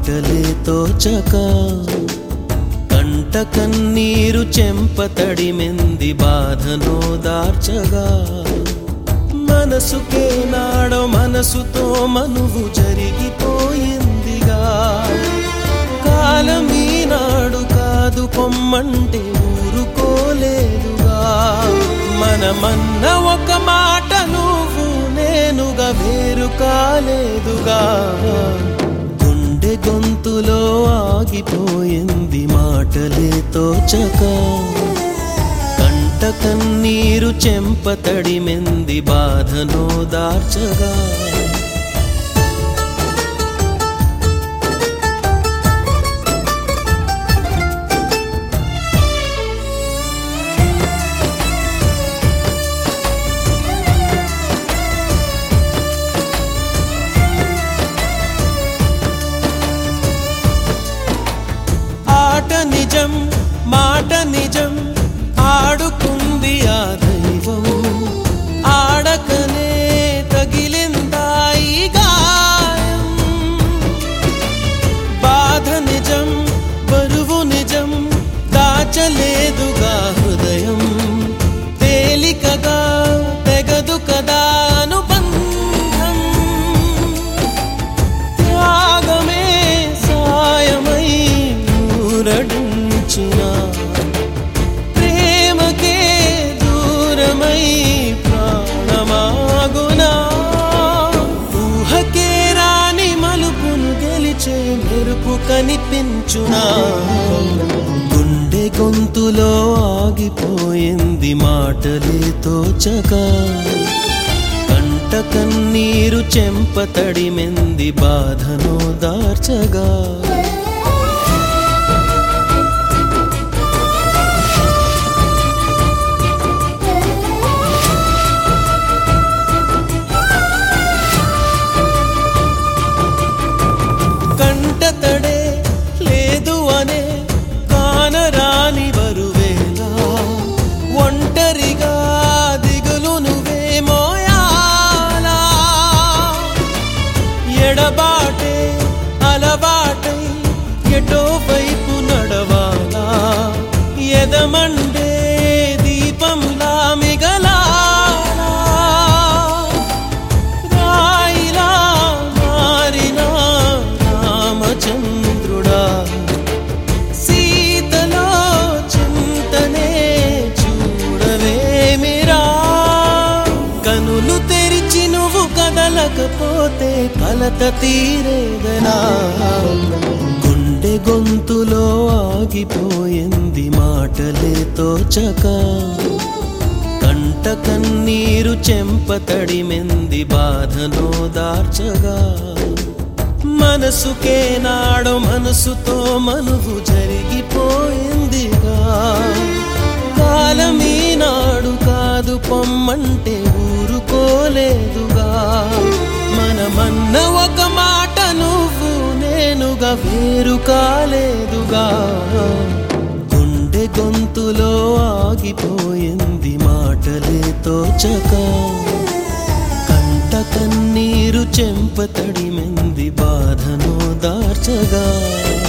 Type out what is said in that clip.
మాటలే తోచక కంట కన్నీరు చెంపతడి మెంది బాధనో దార్చగా మనసుకే నాడో మనసుతో మనువు జరిగిపోయిందిగా కాలం ఈనాడు కాదు పొమ్మంటే ఊరుకోలేదుగా మనమన్న ఒక మాట నువ్వు నేనుగా వేరు కాలేదుగా గుండె గొంతులో ఆగిపోయింది మాటలే తోచక కంట కన్నీరు చెంపతడి మెంది బాధనో దార్చగా ఆట నిజం మాట నిజం ఆడుకుంది ఆ దైవం ఆడకనే తగిలిందా ఈ గాయం బాధ నిజం బరువు నిజం దాచలేదుగా హృదయం తేలికగా తెగదు కదా అనుబంధం త్యాగమే సాయమై ఊరడించిన ప్రేమకే దూరమై ప్రాణమాగునా ఊహకే రాని మలుపును గెలిచే మెరుపు కనిపించునా గుండె గొంతులో ఆగిపోయింది మాటలే తోచక కంట కన్నీరు చెంపతడి మెంది బాధనో దార్చగా కంట తడే లేదు అనే కానరాని బరువేలా ఒంటరిగా దిగులు నువ్వే మోయాలా ఎడబాటే అలవాటై ఎటో వైపు నడవాలా ఎదమండే దీపంలా మిగలాలా రాయిలా మారిన రామచంద్రుడా సీతలో చింతనే చూడవేమిరా కనులు తెరిచి నువ్వు కదలకపోతే కలత తీరేదనా గుండె గొంతులో ఆగిపోయింది మాటలే తోచక కంట కన్నీరు చెంపతడి మెంది బాధనో దార్చగా మనసుకే నాడో మనసుతో మనువు జరిగిపోయిందిగా కాలం ఈనాడు కాదు పొమ్మంటే ఊరుకోలేదుగా మనమన్న ఒక మాట నువ్వు నేనుగా వేరు కాలేదుగా గుండె గొంతులో ఆగిపోయింది మాటలే తోచక కంట కన్నీరు చెంపతడి మెంది బాధను దార్చగా